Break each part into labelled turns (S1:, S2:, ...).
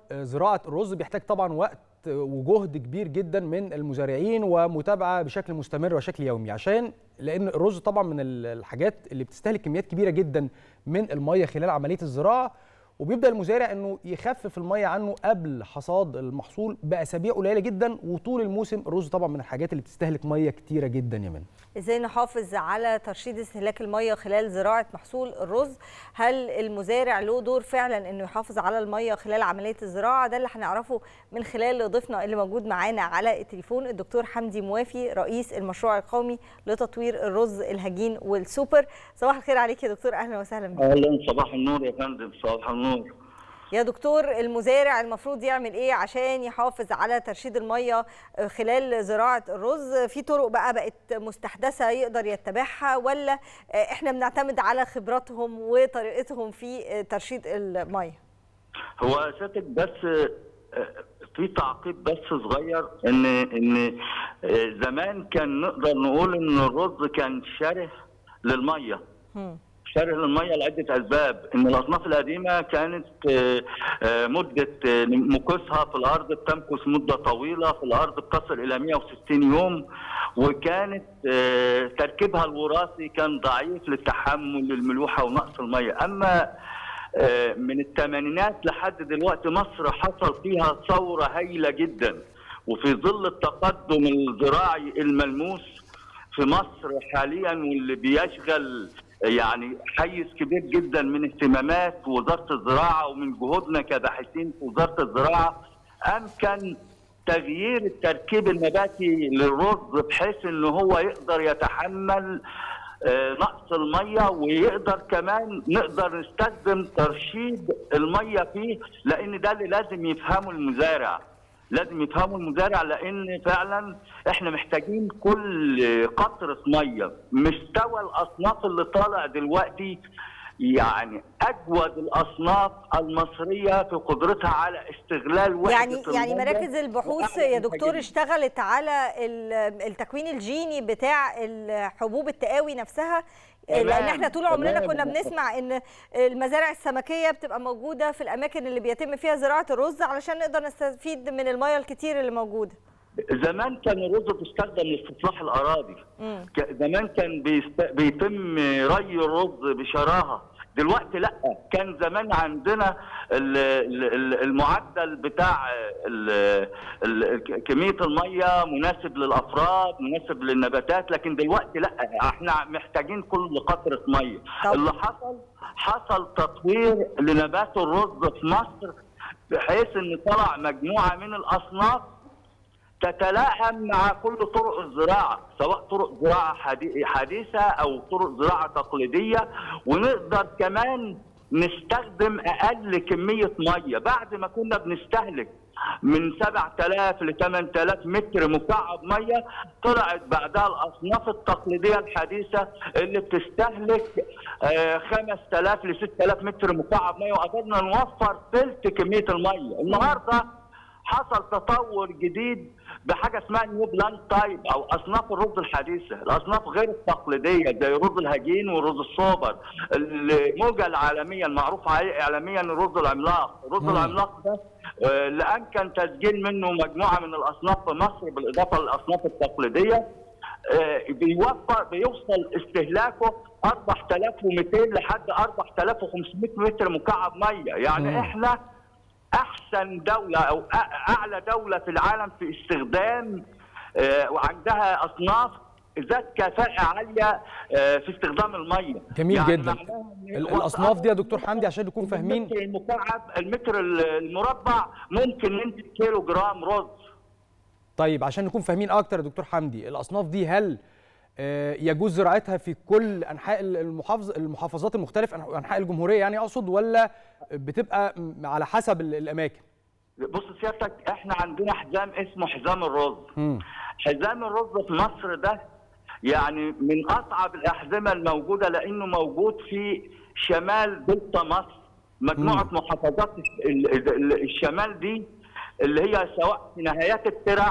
S1: زراعه الرز بيحتاج طبعا وقت وجهد كبير جدا من المزارعين ومتابعه بشكل مستمر وشكل يومي عشان لان الرز طبعا من الحاجات اللي بتستهلك كميات كبيره جدا من الميه خلال عمليه الزراعه وبيبدا المزارع انه يخفف الميه عنه قبل حصاد المحصول باسابيع قليله جدا وطول الموسم الرز طبعا من الحاجات اللي بتستهلك ميه كتيره جدا يا من
S2: ازاي نحافظ على ترشيد استهلاك الميه خلال زراعه محصول الرز هل المزارع له دور فعلا انه يحافظ على الميه خلال عمليه الزراعه ده اللي هنعرفه من خلال ضيفنا اللي موجود معانا على التليفون الدكتور حمدي موافي رئيس المشروع القومي لتطوير الرز الهجين والسوبر صباح الخير عليك يا دكتور اهلا وسهلا بك
S3: اهلا صباح النور يا فندم صباح النور
S2: يا دكتور المزارع المفروض يعمل ايه عشان يحافظ على ترشيد الميه خلال زراعه الرز في طرق بقى بقت مستحدثه يقدر يتبعها ولا احنا بنعتمد على خبراتهم وطريقتهم في ترشيد الميه
S3: هو سيادتك بس في تعقيب بس صغير ان ان زمان كان نقدر نقول ان الرز كان شره للميه شره للميه لعده اسباب ان الاصناف القديمه كانت مده مكوسها في الارض بتمكث مده طويله في الارض بتصل الى 160 يوم وكانت تركيبها الوراثي كان ضعيف للتحمل للملوحه ونقص الميه اما من الثمانينات لحد دلوقتي مصر حصل فيها ثوره هائله جدا وفي ظل التقدم الزراعي الملموس في مصر حاليا واللي بيشغل يعني حيز كبير جدا من اهتمامات وزاره الزراعه ومن جهودنا كباحثين في وزاره الزراعه امكن تغيير التركيب النباتي للرز بحيث ان هو يقدر يتحمل نقص الميه ويقدر كمان نقدر نستخدم ترشيد الميه فيه لان ده اللي لازم يفهمه المزارع لازم يفهموا المزارع لان فعلا احنا محتاجين كل قطره ميه مستوى الاصناف اللي طالع دلوقتي يعني اجود الاصناف المصريه في قدرتها على استغلال وحده
S2: يعني يعني مراكز البحوث يا دكتور اشتغلت على التكوين الجيني بتاع الحبوب التقاوي نفسها لان احنا طول عمرنا كنا بنسمع ان المزارع السمكيه بتبقى موجوده في الاماكن اللي بيتم فيها زراعه الرز علشان نقدر نستفيد من الميه الكتير اللي موجوده
S3: زمان كان الرز بيستخدم لاستصلاح الاراضي مم. زمان كان بيست... بيتم ري الرز بشراهه دلوقتي لا كان زمان عندنا المعدل بتاع كميه الميه مناسب للافراد مناسب للنباتات لكن دلوقتي لا احنا محتاجين كل قطره ميه طب. اللي حصل حصل تطوير لنبات الرز في مصر بحيث ان طلع مجموعه من الاصناف تتلائم مع كل طرق الزراعه سواء طرق زراعه حديثه او طرق زراعه تقليديه ونقدر كمان نستخدم اقل كميه ميه بعد ما كنا بنستهلك من 7000 ل 8000 متر مكعب ميه طلعت بعدها الاصناف التقليديه الحديثه اللي بتستهلك 5000 ل 6000 متر مكعب ميه وقدرنا نوفر ثلث كميه الميه النهارده حصل تطور جديد بحاجه اسمها نيو بلانت تايب او اصناف الرز الحديثه، الاصناف غير التقليديه زي رز الهجين والرز الصوبر، الموجه العالميه المعروف عليه اعلاميا الرز العملاق، الرز العملاق ده اللي امكن تسجيل منه مجموعه من الاصناف في مصر بالاضافه للاصناف التقليديه بيوفر بيوصل استهلاكه 4200 لحد 4500 متر مكعب ميه، يعني مم. احنا احسن دوله او اعلى دوله في العالم في استخدام وعندها اصناف ذات كفاءه عاليه في استخدام الميه
S1: جميل يعني جدا الاصناف دي يا دكتور حمدي عشان نكون فاهمين
S3: المتر المكعب المتر المربع ممكن ننتج كيلو جرام رز
S1: طيب عشان نكون فاهمين اكتر يا دكتور حمدي الاصناف دي هل يجوز زراعتها في كل انحاء المحافظ المحافظات المختلفه انحاء الجمهوريه يعني اقصد ولا بتبقى على حسب الاماكن
S3: بص سيادتك احنا عندنا حزام اسمه حزام الرز م. حزام الرز في مصر ده يعني من اصعب الاحزمه الموجوده لانه موجود في شمال دلتا مصر مجموعه م. محافظات الشمال دي اللي هي سواء في نهايات الترع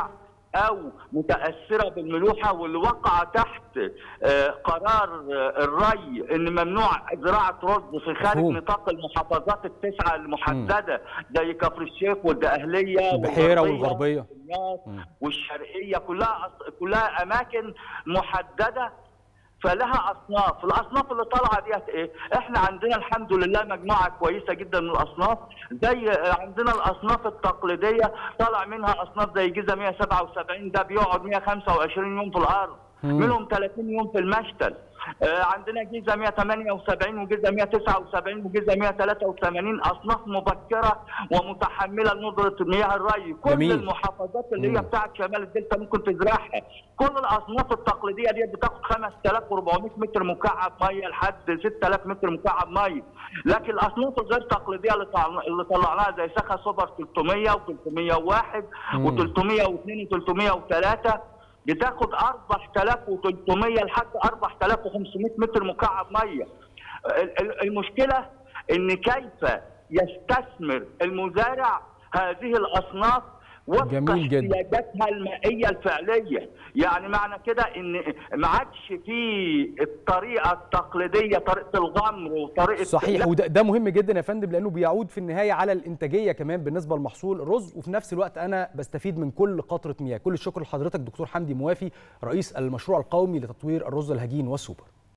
S3: او متاثره بالملوحه واللي وقع تحت آه، قرار آه، الري ان ممنوع زراعه رز في خارج
S1: مفهوم.
S3: نطاق المحافظات التسعه المحدده زي كفر الشيخ والدقهليه
S1: البحيره
S3: والغربية
S1: والغربيه
S3: والناس والشرقيه كلها أص- كلها اماكن محدده فلها اصناف، الاصناف اللي طالعه ديت ايه؟ احنا عندنا الحمد لله مجموعه كويسه جدا من الاصناف، زي عندنا الاصناف التقليديه طالع منها اصناف زي جيزه 177 ده بيقعد 125 يوم في الارض، منهم 30 يوم في المشتل. آه، عندنا جيزه 178 وجيزه 179 وجيزه 183 اصناف مبكره ومتحمله لندره مياه الري، كل
S1: جميل.
S3: المحافظات اللي هي بتاعت شمال الدلتا ممكن تزرعها كل الاصناف التقليديه دي بتاخد 5400 متر مكعب ميه لحد 6000 متر مكعب ميه لكن الاصناف الغير تقليديه اللي طلع- اللي طلعناها زي سخا سوبر 300 و301 و302 و303 بتاخد 4300 لحد 4500 متر مكعب ميه ال- ال- المشكله ان كيف يستثمر المزارع هذه الاصناف وفق
S1: جميل جدا.
S3: احتياجاتها المائيه الفعليه، يعني معنى كده ان ما عادش في الطريقه التقليديه طريقه الغمر وطريقه
S1: صحيح
S3: لا،
S1: وده ده مهم جدا يا فندم لانه بيعود في النهايه على الانتاجيه كمان بالنسبه لمحصول الرز وفي نفس الوقت انا بستفيد من كل قطره مياه كل الشكر لحضرتك دكتور حمدي موافي رئيس المشروع القومي لتطوير الرز الهجين والسوبر